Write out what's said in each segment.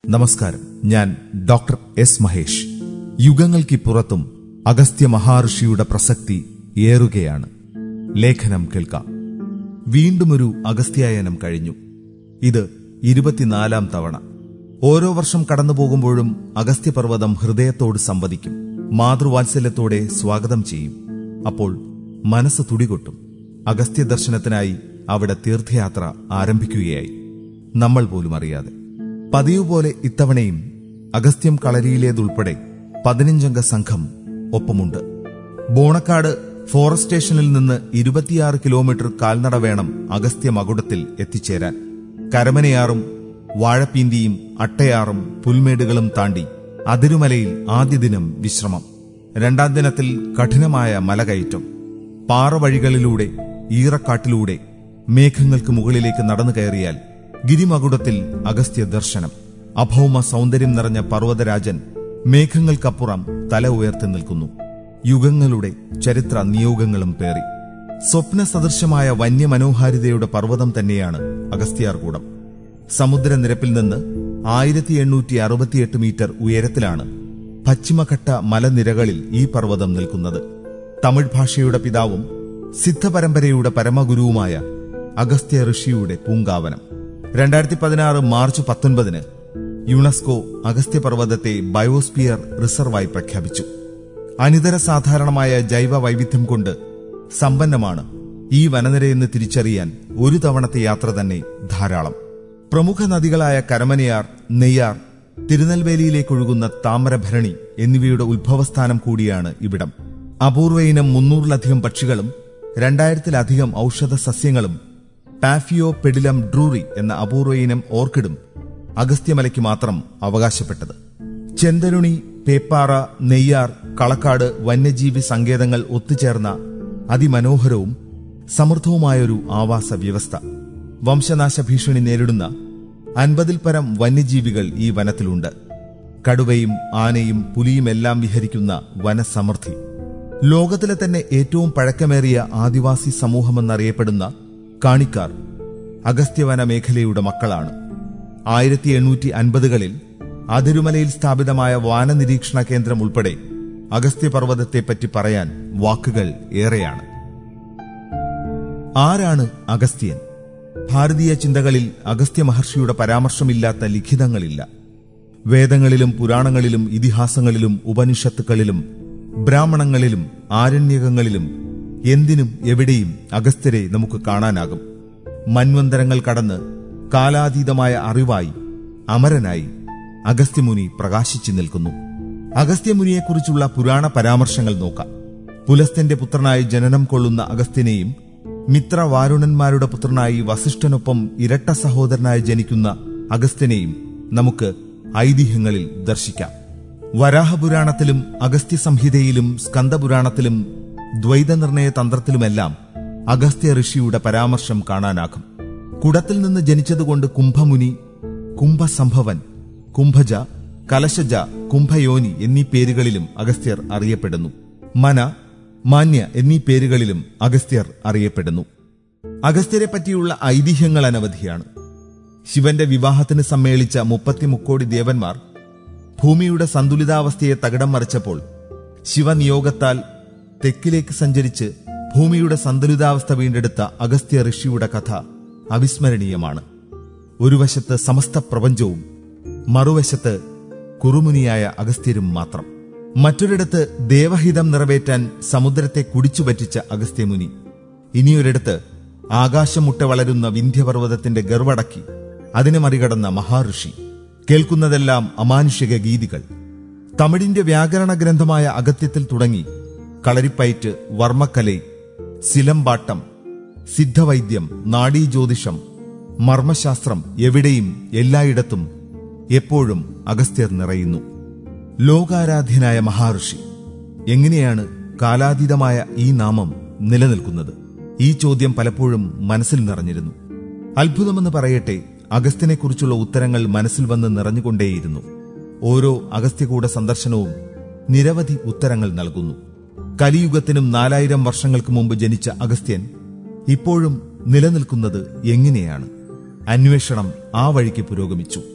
നമസ്കാരം ഞാൻ doctor S Mahesh യുഗങ്ങൾക്കിപ്പുറത്തും അഗസ്ത്യ മഹാഋഷിയുടെ പ്രസക്തി ഏറുകയാണ് ലേഖനം കേൾക്കാം വീണ്ടുമൊരു അഗസ്ത്യായനം കഴിഞ്ഞു ഇത് ഇരുപത്തിനാലാം തവണ ഓരോ വർഷം കടന്നു പോകുമ്പോഴും അഗസ്ത്യപർവ്വതം ഹൃദയത്തോട് സംവദിക്കും മാതൃവാത്സല്യത്തോടെ സ്വാഗതം ചെയ്യും അപ്പോൾ മനസ്സ് തുടികൊട്ടും അഗസ്ത്യ ദർശനത്തിനായി അവിടെ തീർത്ഥയാത്ര ആരംഭിക്കുകയായി നമ്മൾ പോലും അറിയാതെ പതിവ് പോലെ ഇത്തവണയും അഗസ്ത്യം കളരിയിലേതുൾപ്പെടെ പതിനഞ്ചംഗ സംഘം ഒപ്പമുണ്ട് ബോണക്കാട് ഫോറസ്റ്റ് സ്റ്റേഷനിൽ നിന്ന് ഇരുപത്തിയാറ് കിലോമീറ്റർ കാൽനട വേണം അഗസ്ത്യ മകുടത്തിൽ എത്തിച്ചേരാൻ കരമനയാറും വാഴപ്പീന്തിയും അട്ടയാറും പുൽമേടുകളും താണ്ടി അതിരുമലയിൽ ആദ്യ ദിനം വിശ്രമം രണ്ടാം ദിനത്തിൽ കഠിനമായ മലകയറ്റം പാറവഴികളിലൂടെ ഈറക്കാട്ടിലൂടെ മേഘങ്ങൾക്ക് മുകളിലേക്ക് നടന്നു കയറിയാൽ ഗിരിമകുടത്തിൽ അഗസ്ത്യ ദർശനം അഭൗമ സൗന്ദര്യം നിറഞ്ഞ പർവ്വതരാജൻ മേഘങ്ങൾക്കപ്പുറം തല ഉയർത്തി നിൽക്കുന്നു യുഗങ്ങളുടെ ചരിത്ര നിയോഗങ്ങളും പേറി സ്വപ്ന സദൃശമായ വന്യമനോഹാരിതയുടെ പർവ്വതം തന്നെയാണ് അഗസ്ത്യാർകൂടം സമുദ്രനിരപ്പിൽ നിന്ന് ആയിരത്തി എണ്ണൂറ്റി അറുപത്തിയെട്ട് മീറ്റർ ഉയരത്തിലാണ് പശ്ചിമഘട്ട മലനിരകളിൽ ഈ പർവ്വതം നിൽക്കുന്നത് തമിഴ് ഭാഷയുടെ പിതാവും സിദ്ധപരമ്പരയുടെ പരമഗുരുവുമായ അഗസ്ത്യ ഋഷിയുടെ പൂങ്കാവനം രണ്ടായിരത്തി പതിനാറ് മാർച്ച് പത്തൊൻപതിന് യുനെസ്കോ അഗസ്ത്യപർവ്വതത്തെ ബയോസ്പിയർ റിസർവായി പ്രഖ്യാപിച്ചു അനിതര സാധാരണമായ ജൈവ വൈവിധ്യം കൊണ്ട് സമ്പന്നമാണ് ഈ വനനിരയെന്ന് തിരിച്ചറിയാൻ ഒരു തവണത്തെ യാത്ര തന്നെ ധാരാളം പ്രമുഖ നദികളായ കരമനയാർ നെയ്യാർ തിരുനെൽവേലിയിലേക്കൊഴുകുന്ന താമരഭരണി എന്നിവയുടെ ഉത്ഭവസ്ഥാനം കൂടിയാണ് ഇവിടം അപൂർവ ഇനം മുന്നൂറിലധികം പക്ഷികളും രണ്ടായിരത്തിലധികം ഔഷധ സസ്യങ്ങളും പാഫിയോ പെഡിലം ഡ്രൂറി എന്ന അപൂർവ ഇനം ഓർക്കിഡും അഗസ്ത്യമലയ്ക്ക് മാത്രം അവകാശപ്പെട്ടത് ചെന്തരുണി പേപ്പാറ നെയ്യാർ കളക്കാട് വന്യജീവി സങ്കേതങ്ങൾ ഒത്തുചേർന്ന അതിമനോഹരവും സമൃദ്ധവുമായൊരു ആവാസ വ്യവസ്ഥ വംശനാശ ഭീഷണി നേരിടുന്ന അൻപതിൽ പരം വന്യജീവികൾ ഈ വനത്തിലുണ്ട് കടുവയും ആനയും പുലിയുമെല്ലാം വിഹരിക്കുന്ന വനസമൃദ്ധി ലോകത്തിലെ തന്നെ ഏറ്റവും പഴക്കമേറിയ ആദിവാസി സമൂഹമെന്നറിയപ്പെടുന്ന കാണിക്കാർ അഗസ്ത്യവന മേഖലയുടെ മക്കളാണ് ആയിരത്തി എണ്ണൂറ്റി അൻപതുകളിൽ അതിരുമലയിൽ സ്ഥാപിതമായ വാനനിരീക്ഷണ കേന്ദ്രം ഉൾപ്പെടെ അഗസ്ത്യപർവ്വതത്തെപ്പറ്റി പറയാൻ വാക്കുകൾ ഏറെയാണ് ആരാണ് അഗസ്ത്യൻ ഭാരതീയ ചിന്തകളിൽ അഗസ്ത്യ മഹർഷിയുടെ പരാമർശമില്ലാത്ത ലിഖിതങ്ങളില്ല വേദങ്ങളിലും പുരാണങ്ങളിലും ഇതിഹാസങ്ങളിലും ഉപനിഷത്തുക്കളിലും ബ്രാഹ്മണങ്ങളിലും ആരണ്യകങ്ങളിലും എന്തിനും എവിടെയും അഗസ്ത്യരെ നമുക്ക് കാണാനാകും മന്വന്തരങ്ങൾ കടന്ന് കാലാതീതമായ അറിവായി അമരനായി അഗസ്ത്യമുനി പ്രകാശിച്ചു നിൽക്കുന്നു അഗസ്ത്യമുനിയെക്കുറിച്ചുള്ള പുരാണ പരാമർശങ്ങൾ നോക്കാം പുലസ്ത്യന്റെ പുത്രനായി ജനനം കൊള്ളുന്ന അഗസ്ത്യനെയും മിത്രവാരുണന്മാരുടെ പുത്രനായി വസിഷ്ഠനൊപ്പം ഇരട്ട സഹോദരനായി ജനിക്കുന്ന അഗസ്ത്യനെയും നമുക്ക് ഐതിഹ്യങ്ങളിൽ ദർശിക്കാം വരാഹപുരാണത്തിലും അഗസ്ത്യ സംഹിതയിലും സ്കന്ദപുരാണത്തിലും ദ്വൈതനിർണയ തന്ത്രത്തിലുമെല്ലാം അഗസ്ത്യ ഋഷിയുടെ പരാമർശം കാണാനാകും കുടത്തിൽ നിന്ന് ജനിച്ചതുകൊണ്ട് കുംഭമുനി കുംഭസംഭവൻ കുംഭജ കലശജ കുംഭയോനി എന്നീ പേരുകളിലും അഗസ്ത്യർ അറിയപ്പെടുന്നു മന മാന്യ എന്നീ പേരുകളിലും അഗസ്ത്യർ അറിയപ്പെടുന്നു അഗസ്ത്യരെ പറ്റിയുള്ള ഐതിഹ്യങ്ങൾ അനവധിയാണ് ശിവന്റെ വിവാഹത്തിന് സമ്മേളിച്ച മുപ്പത്തിമുക്കോടി ദേവന്മാർ ഭൂമിയുടെ സന്തുലിതാവസ്ഥയെ തകിടം മറിച്ചപ്പോൾ ശിവനിയോഗത്താൽ തെക്കിലേക്ക് സഞ്ചരിച്ച് ഭൂമിയുടെ സന്തുലിതാവസ്ഥ വീണ്ടെടുത്ത അഗസ്ത്യ ഋഷിയുടെ കഥ അവിസ്മരണീയമാണ് ഒരു വശത്ത് സമസ്ത പ്രപഞ്ചവും മറുവശത്ത് കുറുമുനിയായ അഗസ്ത്യരും മാത്രം മറ്റൊരിടത്ത് ദേവഹിതം നിറവേറ്റാൻ സമുദ്രത്തെ കുടിച്ചുപറ്റിച്ച അഗസ്ത്യമുനി ഇനിയൊരിടത്ത് ആകാശം മുട്ട വളരുന്ന വിന്ധ്യപർവ്വതത്തിന്റെ ഗർവടക്കി അതിനെ മറികടന്ന മഹാഋഷി കേൾക്കുന്നതെല്ലാം അമാനുഷിക ഗീതികൾ തമിഴിന്റെ വ്യാകരണ ഗ്രന്ഥമായ അഗത്യത്തിൽ തുടങ്ങി കളരിപ്പയറ്റ് വർമ്മക്കലൈ സിലമ്പാട്ടം സിദ്ധവൈദ്യം നാഡീജ്യോതിഷം മർമ്മശാസ്ത്രം എവിടെയും എല്ലായിടത്തും എപ്പോഴും അഗസ്ത്യർ നിറയുന്നു ലോകാരാധ്യനായ മഹാഋഷി എങ്ങനെയാണ് കാലാതീതമായ ഈ നാമം നിലനിൽക്കുന്നത് ഈ ചോദ്യം പലപ്പോഴും മനസ്സിൽ നിറഞ്ഞിരുന്നു അത്ഭുതമെന്ന് പറയട്ടെ അഗസ്ത്യനെക്കുറിച്ചുള്ള ഉത്തരങ്ങൾ മനസ്സിൽ വന്ന് നിറഞ്ഞുകൊണ്ടേയിരുന്നു ഓരോ അഗസ്ത്യകൂട സന്ദർശനവും നിരവധി ഉത്തരങ്ങൾ നൽകുന്നു കലിയുഗത്തിനും നാലായിരം വർഷങ്ങൾക്ക് മുമ്പ് ജനിച്ച അഗസ്ത്യൻ ഇപ്പോഴും നിലനിൽക്കുന്നത് എങ്ങനെയാണ് അന്വേഷണം ആ വഴിക്ക് പുരോഗമിച്ചു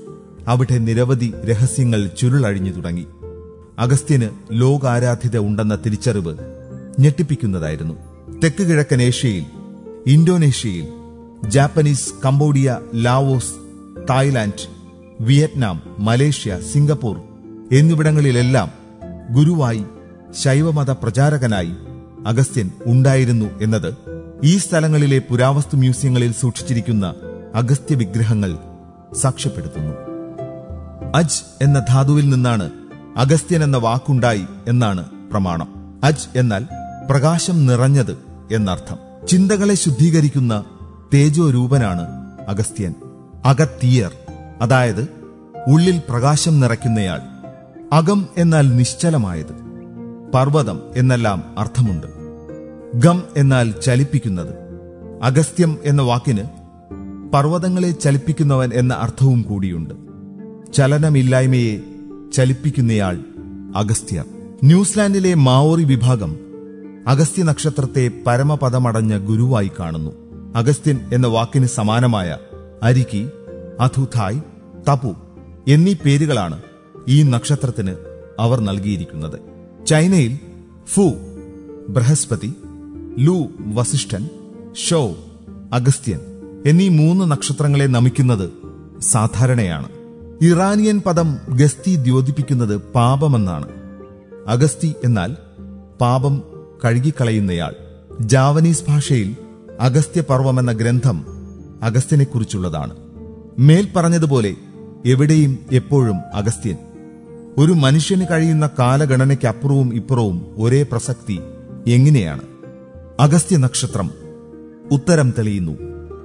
അവിടെ നിരവധി രഹസ്യങ്ങൾ ചുരുളഴിഞ്ഞു തുടങ്ങി അഗസ്ത്യന് ലോകാരാധ്യത ഉണ്ടെന്ന തിരിച്ചറിവ് ഞെട്ടിപ്പിക്കുന്നതായിരുന്നു തെക്ക് കിഴക്കൻ ഏഷ്യയിൽ ഇന്തോനേഷ്യയിൽ Japanese Cambodia Laos Thailand Vietnam Malaysia Singapore എന്നിവിടങ്ങളിലെല്ലാം ഗുരുവായി ശൈവമത പ്രചാരകനായി അഗസ്ത്യൻ ഉണ്ടായിരുന്നു എന്നത് ഈ സ്ഥലങ്ങളിലെ പുരാവസ്തു മ്യൂസിയങ്ങളിൽ സൂക്ഷിച്ചിരിക്കുന്ന അഗസ്ത്യ വിഗ്രഹങ്ങൾ സാക്ഷ്യപ്പെടുത്തുന്നു അജ് എന്ന ധാതുവിൽ നിന്നാണ് അഗസ്ത്യൻ എന്ന വാക്കുണ്ടായി എന്നാണ് പ്രമാണം അജ് എന്നാൽ പ്രകാശം നിറഞ്ഞത് എന്നർത്ഥം ചിന്തകളെ ശുദ്ധീകരിക്കുന്ന തേജോരൂപനാണ് അഗസ്ത്യൻ അകത്തിയർ അതായത് ഉള്ളിൽ പ്രകാശം നിറയ്ക്കുന്നയാൾ അകം എന്നാൽ നിശ്ചലമായത് പർവ്വതം എന്നെല്ലാം അർത്ഥമുണ്ട് ഗം എന്നാൽ ചലിപ്പിക്കുന്നത് അഗസ്ത്യം എന്ന വാക്കിന് പർവ്വതങ്ങളെ ചലിപ്പിക്കുന്നവൻ എന്ന അർത്ഥവും കൂടിയുണ്ട് ചലനമില്ലായ്മയെ ചലിപ്പിക്കുന്നയാൾ അഗസ്ത്യർ ന്യൂസിലാൻഡിലെ മാവോറി വിഭാഗം അഗസ്ത്യ നക്ഷത്രത്തെ പരമപദമടഞ്ഞ ഗുരുവായി കാണുന്നു അഗസ്ത്യൻ എന്ന വാക്കിന് സമാനമായ അരിക്കി അഥുഥായ് തപു എന്നീ പേരുകളാണ് ഈ നക്ഷത്രത്തിന് അവർ നൽകിയിരിക്കുന്നത് ചൈനയിൽ ഫു ബൃഹസ്പതി ലു വസിഷ്ഠൻ ഷോ അഗസ്ത്യൻ എന്നീ മൂന്ന് നക്ഷത്രങ്ങളെ നമിക്കുന്നത് സാധാരണയാണ് ഇറാനിയൻ പദം ഗസ്തി ദ്യോതിപ്പിക്കുന്നത് പാപമെന്നാണ് അഗസ്തി എന്നാൽ പാപം കഴുകിക്കളയുന്നയാൾ ജാവനീസ് ഭാഷയിൽ അഗസ്ത്യപർവം എന്ന ഗ്രന്ഥം അഗസ്ത്യനെക്കുറിച്ചുള്ളതാണ് മേൽ പറഞ്ഞതുപോലെ എവിടെയും എപ്പോഴും അഗസ്ത്യൻ ഒരു മനുഷ്യന് കഴിയുന്ന കാലഗണനയ്ക്കപ്പുറവും ഇപ്പുറവും ഒരേ പ്രസക്തി എങ്ങനെയാണ് അഗസ്ത്യ നക്ഷത്രം ഉത്തരം തെളിയുന്നു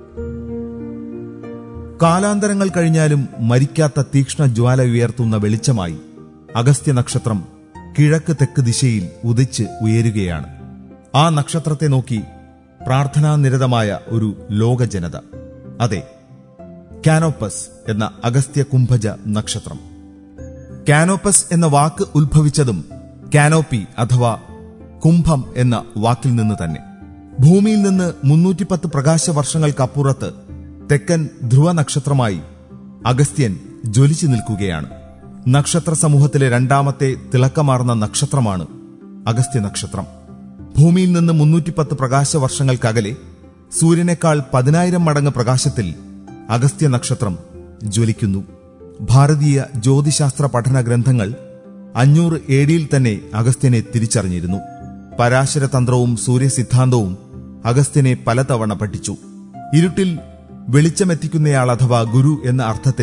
കാലാന്തരങ്ങൾ കഴിഞ്ഞാലും മരിക്കാത്ത തീക്ഷ്ണ ജ്വാല ഉയർത്തുന്ന വെളിച്ചമായി അഗസ്ത്യ നക്ഷത്രം കിഴക്ക് തെക്ക് ദിശയിൽ ഉദിച്ച് ഉയരുകയാണ് ആ നക്ഷത്രത്തെ നോക്കി പ്രാർത്ഥനാനിരതമായ ഒരു ലോകജനത അതെ കാനോപ്പസ് എന്ന അഗസ്ത്യ കുംഭജ നക്ഷത്രം കാനോപ്പസ് എന്ന വാക്ക് ഉത്ഭവിച്ചതും കാനോപ്പി അഥവാ കുംഭം എന്ന വാക്കിൽ നിന്ന് തന്നെ ഭൂമിയിൽ നിന്ന് മുന്നൂറ്റിപ്പത്ത് പ്രകാശ വർഷങ്ങൾക്കപ്പുറത്ത് തെക്കൻ ധ്രുവ നക്ഷത്രമായി അഗസ്ത്യൻ ജ്വലിച്ചു നിൽക്കുകയാണ് നക്ഷത്ര സമൂഹത്തിലെ രണ്ടാമത്തെ തിളക്കമാർന്ന നക്ഷത്രമാണ് അഗസ്ത്യ നക്ഷത്രം ഭൂമിയിൽ നിന്ന് മുന്നൂറ്റിപ്പത്ത് പ്രകാശ വർഷങ്ങൾക്കകലെ സൂര്യനേക്കാൾ പതിനായിരം മടങ്ങ് പ്രകാശത്തിൽ അഗസ്ത്യ നക്ഷത്രം ജ്വലിക്കുന്നു ഭാരതീയ ജ്യോതിശാസ്ത്ര പഠന ഗ്രന്ഥങ്ങൾ അഞ്ഞൂറ് എ ഡിയിൽ തന്നെ അഗസ്ത്യനെ തിരിച്ചറിഞ്ഞിരുന്നു പരാശരതന്ത്രവും സൂര്യസിദ്ധാന്തവും അഗസ്ത്യനെ പലതവണ പഠിച്ചു ഇരുട്ടിൽ വെളിച്ചമെത്തിക്കുന്നയാൾ അഥവാ ഗുരു എന്ന അർത്ഥത്തിൽ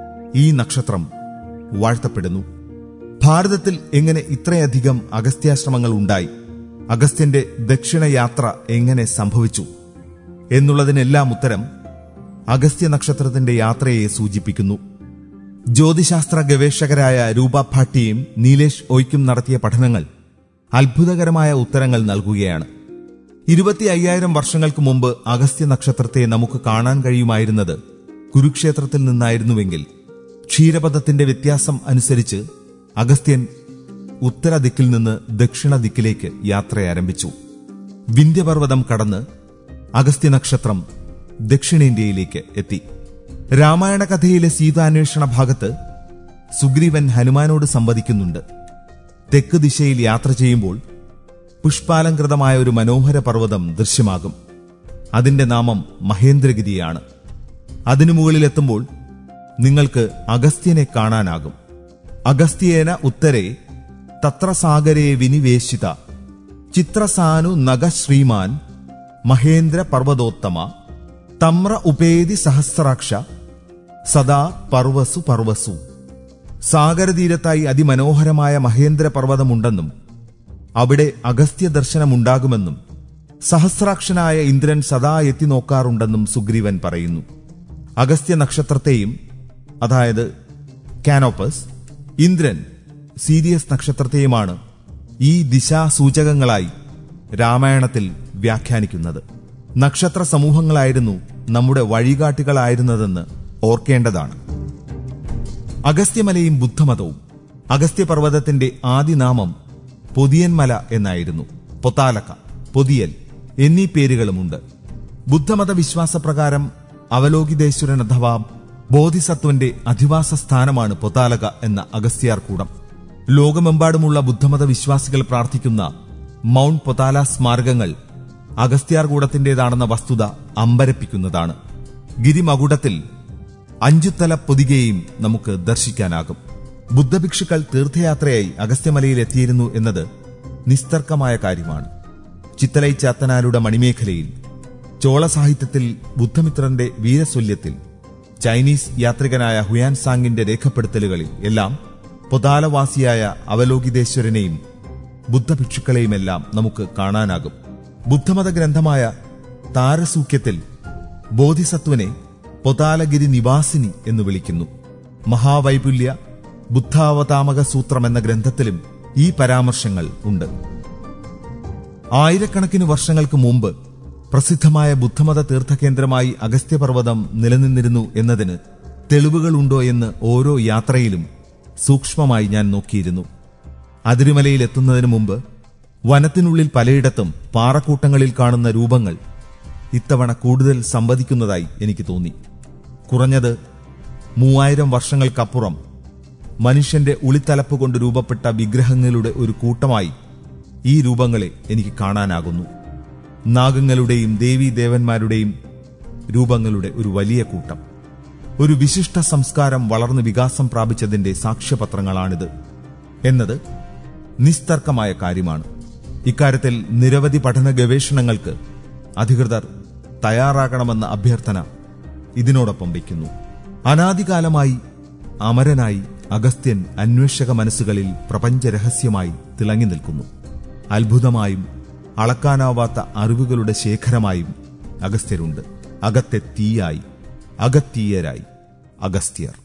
ഈ നക്ഷത്രം വാഴ്ത്തപ്പെടുന്നു ഭാരതത്തിൽ എങ്ങനെ ഇത്രയധികം അഗസ്ത്യാശ്രമങ്ങൾ ഉണ്ടായി അഗസ്ത്യന്റെ ദക്ഷിണയാത്ര എങ്ങനെ സംഭവിച്ചു എന്നുള്ളതിനെല്ലാം ഉത്തരം അഗസ്ത്യ നക്ഷത്രത്തിന്റെ യാത്രയെ സൂചിപ്പിക്കുന്നു ജ്യോതിശാസ്ത്ര ഗവേഷകരായ രൂപ ഭാട്ടിയും നീലേഷ് ഒയ്ക്കും നടത്തിയ പഠനങ്ങൾ അത്ഭുതകരമായ ഉത്തരങ്ങൾ നൽകുകയാണ് ഇരുപത്തി അയ്യായിരം വർഷങ്ങൾക്ക് മുമ്പ് അഗസ്ത്യ നക്ഷത്രത്തെ നമുക്ക് കാണാൻ കഴിയുമായിരുന്നത് കുരുക്ഷേത്രത്തിൽ നിന്നായിരുന്നുവെങ്കിൽ ക്ഷീരപഥത്തിന്റെ വ്യത്യാസം അനുസരിച്ച് അഗസ്ത്യൻ ഉത്തര ദിക്കിൽ നിന്ന് ദക്ഷിണ ദിക്കിലേക്ക് യാത്ര ആരംഭിച്ചു വിന്ധ്യപർവ്വതം കടന്ന് അഗസ്ത്യ നക്ഷത്രം ദക്ഷിണേന്ത്യയിലേക്ക് എത്തി രാമായണ കഥയിലെ സീതാന്വേഷണ ഭാഗത്ത് സുഗ്രീവൻ ഹനുമാനോട് സംവദിക്കുന്നുണ്ട് തെക്ക് ദിശയിൽ യാത്ര ചെയ്യുമ്പോൾ പുഷ്പാലങ്കൃതമായ ഒരു മനോഹര പർവ്വതം ദൃശ്യമാകും അതിന്റെ നാമം മഹേന്ദ്രഗിരിയാണ് അതിനു മുകളിലെത്തുമ്പോൾ നിങ്ങൾക്ക് അഗസ്ത്യനെ കാണാനാകും അഗസ്ത്യേന ഉത്തരേ തത്ര സാഗരേ വിനിവേശിത ചിത്രസാനു നഗ ശ്രീമാൻ മഹേന്ദ്ര പർവ്വതോത്തമ തമ്ര ഉപേതി സഹസ്രാക്ഷ സദാ പർവസു പർവസു സാഗരതീരത്തായി അതിമനോഹരമായ മഹേന്ദ്ര പർവ്വതമുണ്ടെന്നും അവിടെ അഗസ്ത്യ ദർശനമുണ്ടാകുമെന്നും സഹസ്രാക്ഷനായ ഇന്ദ്രൻ സദാ എത്തി നോക്കാറുണ്ടെന്നും സുഗ്രീവൻ പറയുന്നു അഗസ്ത്യ നക്ഷത്രത്തെയും അതായത് കാനോപ്പസ് ഇന്ദ്രൻ സീരിയസ് നക്ഷത്രത്തെയുമാണ് ഈ ദിശാസൂചകങ്ങളായി രാമായണത്തിൽ വ്യാഖ്യാനിക്കുന്നത് നക്ഷത്ര സമൂഹങ്ങളായിരുന്നു നമ്മുടെ വഴികാട്ടികളായിരുന്നതെന്ന് ഓർക്കേണ്ടതാണ് അഗസ്ത്യമലയും ബുദ്ധമതവും അഗസ്ത്യപർവ്വതത്തിന്റെ ആദിനാമം പൊതിയൻമല എന്നായിരുന്നു പൊത്താലക്ക പൊതിയൽ എന്നീ പേരുകളുമുണ്ട് ബുദ്ധമത വിശ്വാസപ്രകാരം അവലോകിതേശ്വരൻ അഥവാ ബോധിസത്വന്റെ അധിവാസ സ്ഥാനമാണ് പൊത്താലക എന്ന അഗസ്ത്യാർ കൂടം ലോകമെമ്പാടുമുള്ള ബുദ്ധമത വിശ്വാസികൾ പ്രാർത്ഥിക്കുന്ന മൗണ്ട് പൊത്താല സ്മാരകങ്ങൾ അഗസ്ത്യാർ കൂടത്തിന്റേതാണെന്ന വസ്തുത അമ്പരപ്പിക്കുന്നതാണ് ഗിരിമകുടത്തിൽ അഞ്ചുതല പൊതികയും നമുക്ക് ദർശിക്കാനാകും ബുദ്ധഭിക്ഷുക്കൾ തീർത്ഥയാത്രയായി അഗസ്ത്യമലയിൽ എത്തിയിരുന്നു എന്നത് നിസ്തർക്കമായ കാര്യമാണ് ചിത്തലൈ ചാത്തനാരുടെ മണിമേഖലയിൽ ചോള സാഹിത്യത്തിൽ ബുദ്ധമിത്രന്റെ വീരസ്വല്യത്തിൽ ചൈനീസ് യാത്രികനായ ഹുയാൻ സാങ്ങിന്റെ രേഖപ്പെടുത്തലുകളിൽ എല്ലാം പൊതാലവാസിയായ അവലോകിതേശ്വരനെയും ബുദ്ധഭിക്ഷുക്കളെയുമെല്ലാം നമുക്ക് കാണാനാകും ബുദ്ധമത ഗ്രന്ഥമായ താരസൂക്യത്തിൽ ബോധിസത്വനെ പൊതാലഗിരി നിവാസിനി എന്ന് വിളിക്കുന്നു മഹാവൈപുല്യ ബുദ്ധാവതാമക സൂത്രം എന്ന ഗ്രന്ഥത്തിലും ഈ പരാമർശങ്ങൾ ഉണ്ട് ആയിരക്കണക്കിന് വർഷങ്ങൾക്ക് മുമ്പ് പ്രസിദ്ധമായ ബുദ്ധമത തീർത്ഥകേന്ദ്രമായി അഗസ്ത്യപർവ്വതം നിലനിന്നിരുന്നു എന്നതിന് തെളിവുകളുണ്ടോ എന്ന് ഓരോ യാത്രയിലും സൂക്ഷ്മമായി ഞാൻ നോക്കിയിരുന്നു അതിരുമലയിൽ എത്തുന്നതിന് മുമ്പ് വനത്തിനുള്ളിൽ പലയിടത്തും പാറക്കൂട്ടങ്ങളിൽ കാണുന്ന രൂപങ്ങൾ ഇത്തവണ കൂടുതൽ സംവദിക്കുന്നതായി എനിക്ക് തോന്നി കുറഞ്ഞത് മൂവായിരം വർഷങ്ങൾക്കപ്പുറം മനുഷ്യന്റെ ഉളിത്തലപ്പ് കൊണ്ട് രൂപപ്പെട്ട വിഗ്രഹങ്ങളുടെ ഒരു കൂട്ടമായി ഈ രൂപങ്ങളെ എനിക്ക് കാണാനാകുന്നു നാഗങ്ങളുടെയും ദേവീ ദേവന്മാരുടെയും രൂപങ്ങളുടെ ഒരു വലിയ കൂട്ടം ഒരു വിശിഷ്ട സംസ്കാരം വളർന്ന് വികാസം പ്രാപിച്ചതിന്റെ സാക്ഷ്യപത്രങ്ങളാണിത് എന്നത് നിസ്തർക്കമായ കാര്യമാണ് ഇക്കാര്യത്തിൽ നിരവധി പഠന ഗവേഷണങ്ങൾക്ക് അധികൃതർ തയ്യാറാകണമെന്ന അഭ്യർത്ഥന ഇതിനോടൊപ്പം വയ്ക്കുന്നു അനാദികാലമായി അമരനായി അഗസ്ത്യൻ അന്വേഷക മനസ്സുകളിൽ പ്രപഞ്ചരഹസ്യമായി തിളങ്ങി നിൽക്കുന്നു അത്ഭുതമായും അളക്കാനാവാത്ത അറിവുകളുടെ ശേഖരമായും അഗസ്ത്യരുണ്ട് അകത്തെ തീയായി അകത്തീയരായി അഗസ്ത്യർ